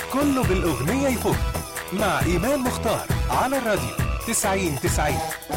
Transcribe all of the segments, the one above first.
كله بالأغنية يفك مع إيمان مختار على الراديو 90 90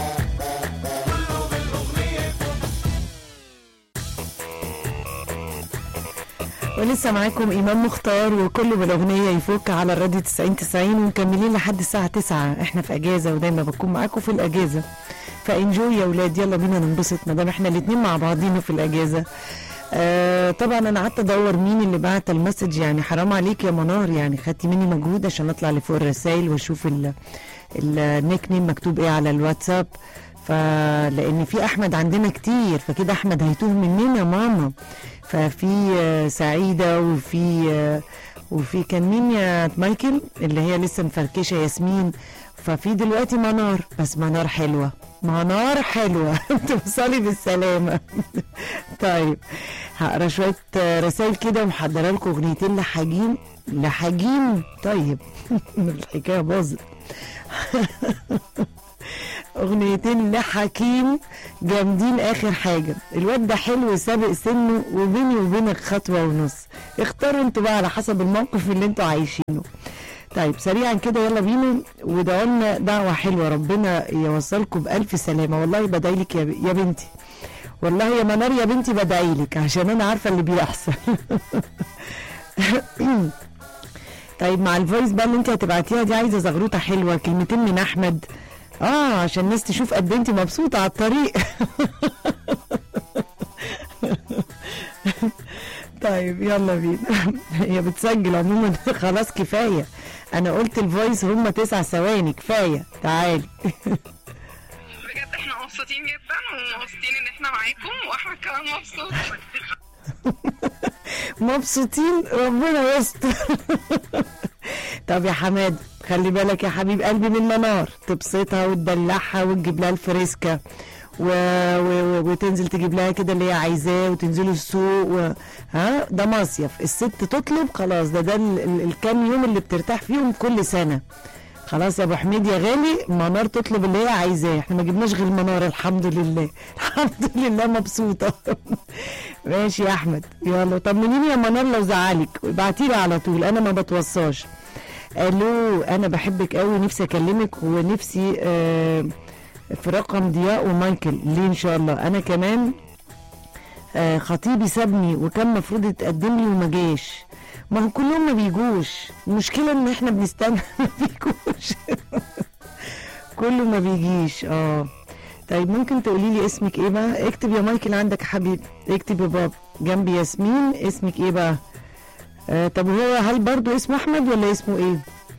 ولسه معاكم إمام مختار وكله بالأغنية يفك على الراديو 90 90 ومكملين لحد الساعة 9 احنا في أجازة ودايما بكون معاكم في الأجازة فانجوي يا ولاد يلا بينا ننبسط ما دام احنا الاتنين مع بعضينا في الأجازة آه طبعا انا قعدت ادور مين اللي بعت المسج يعني حرام عليك يا منار يعني خدتي مني مجهود عشان اطلع لفوق الرسائل واشوف ال- النيك نيم مكتوب ايه على الواتساب فلان في احمد عندنا كتير فكده احمد هيتوه مننا يا ماما ففي آه، سعيده وفي آه، وفي كان مين يا مايكل اللي هي لسه مفركشه ياسمين ففي دلوقتي منار بس منار حلوه منار حلوه توصلي بالسلامه طيب هقرا شويه آه، رسائل كده ومحضره لكم اغنيتين لحجين لحجين طيب الحكايه باظت اغنيتين لحكيم جامدين اخر حاجه الواد ده حلو سابق سنه وبيني وبينك خطوه ونص اختاروا انتوا بقى على حسب الموقف اللي انتوا عايشينه طيب سريعا كده يلا بينا ودعوا لنا دعوه حلوه ربنا يوصلكم بالف سلامه والله بدعي لك يا, ب- يا بنتي والله يا منار يا بنتي بدعي لك عشان انا عارفه اللي بيحصل طيب مع الفويس بقى اللي انت هتبعتيها دي عايزه زغروطه حلوه كلمتين من احمد اه عشان الناس تشوف قد إيه انت مبسوطه على الطريق طيب يلا بينا هي بتسجل عموما خلاص كفايه انا قلت الفويس هم تسع ثواني كفايه تعالي بجد احنا مبسوطين جدا ومبسوطين ان احنا معاكم واحمد كمان مبسوط مبسوطين ربنا يستر طب يا حماد خلي بالك يا حبيب قلبي من منار تبسطها وتدلعها وتجيب لها الفريسكا و... و... و... وتنزل تجيب لها كده اللي هي عايزاه وتنزلوا السوق و... ها ده مصيف الست تطلب خلاص ده ده ال... ال... الكام يوم اللي بترتاح فيهم كل سنه خلاص يا ابو حميد يا غالي منار تطلب اللي هي عايزاه احنا ما جبناش غير منار الحمد لله الحمد لله مبسوطه ماشي يا احمد يلا طمنيني يا منار لو زعلك ابعتي لي على طول انا ما بتوصاش الو انا بحبك قوي نفسي اكلمك ونفسي آه في رقم ضياء ومايكل ليه ان شاء الله انا كمان آه خطيبي سابني وكان مفروض يتقدم لي وما جاش ما هو كلهم ما بيجوش المشكله ان احنا بنستنى ما بيجوش كله ما بيجيش اه طيب ممكن تقولي لي اسمك ايه بقى اكتب يا مايكل عندك يا حبيبي اكتب يا بابا جنبي ياسمين اسمك ايه بقى آه طب هو هل برضو اسمه احمد ولا اسمه ايه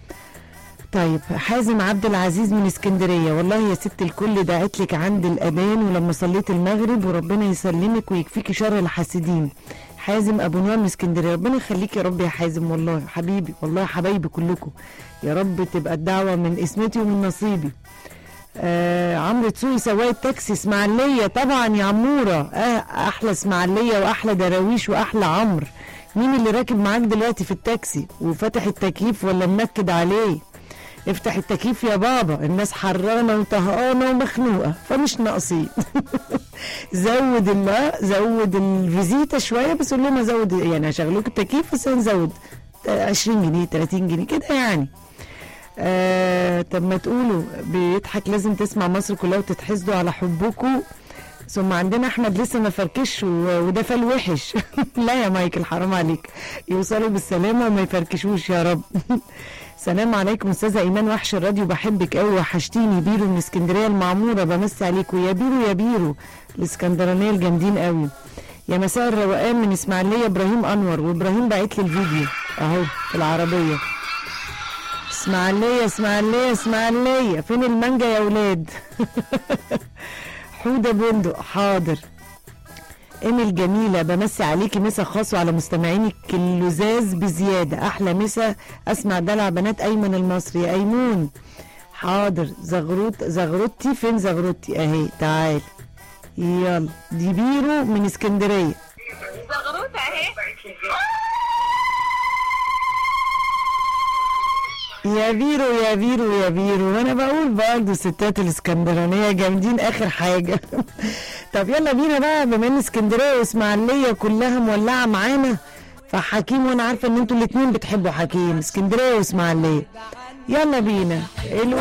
طيب حازم عبد العزيز من اسكندريه والله يا ست الكل دعيت لك عند الاذان ولما صليت المغرب وربنا يسلمك ويكفيكي شر الحاسدين حازم ابو نور من اسكندريه ربنا يخليك يا رب يا حازم والله حبيبي والله حبايبي كلكم يا رب تبقى الدعوه من اسمتي ومن نصيبي آه عمرو تسوقي سواق التاكسي اسماعيليه طبعا يا عموره آه احلى اسماعيليه واحلى دراويش واحلى عمرو مين اللي راكب معاك دلوقتي في التاكسي وفاتح التكييف ولا منكد عليه افتح التكييف يا بابا الناس حرانه وطهقانه ومخنوقه فمش ناقصين زود الله زود الفيزيتا شويه بس قول لهم ازود يعني هشغلوك التكييف بس هنزود 20 جنيه 30 جنيه كده يعني آه طب ما تقولوا بيضحك لازم تسمع مصر كلها وتتحسدوا على حبكم ثم عندنا احمد لسه ما فركش و- وده فال وحش لا يا مايكل حرام عليك يوصلوا بالسلامه وما يفركشوش يا رب سلام عليكم استاذه ايمان وحش الراديو بحبك قوي وحشتيني بيرو من اسكندريه المعموره بمسي عليكم يا بيرو يا بيرو الاسكندرانيه الجامدين قوي يا مساء الروقان من اسماعيليه ابراهيم انور وابراهيم بعت لي الفيديو اهو في العربيه اسماعيليه اسماعيليه اسماعيليه فين المانجا يا ولاد حوده بندق حاضر ايميل جميله بمسي عليكي مسا خاص وعلى مستمعينك اللزاز بزياده احلى مسا اسمع دلع بنات ايمن المصري يا ايمون حاضر زغروت زغروتي فين زغروتي اهي تعال يلا دي بيرو من اسكندريه زغروطه اهي يا بيرو يا بيرو يا بيرو وانا بقول برضه الستات الاسكندرانيه جامدين اخر حاجه طب يلا بينا بقى بما ان اسكندريه واسماعيليه كلها مولعه معانا فحكيم وانا عارفه ان انتوا الاتنين بتحبوا حكيم اسكندريه واسماعيليه يلا بينا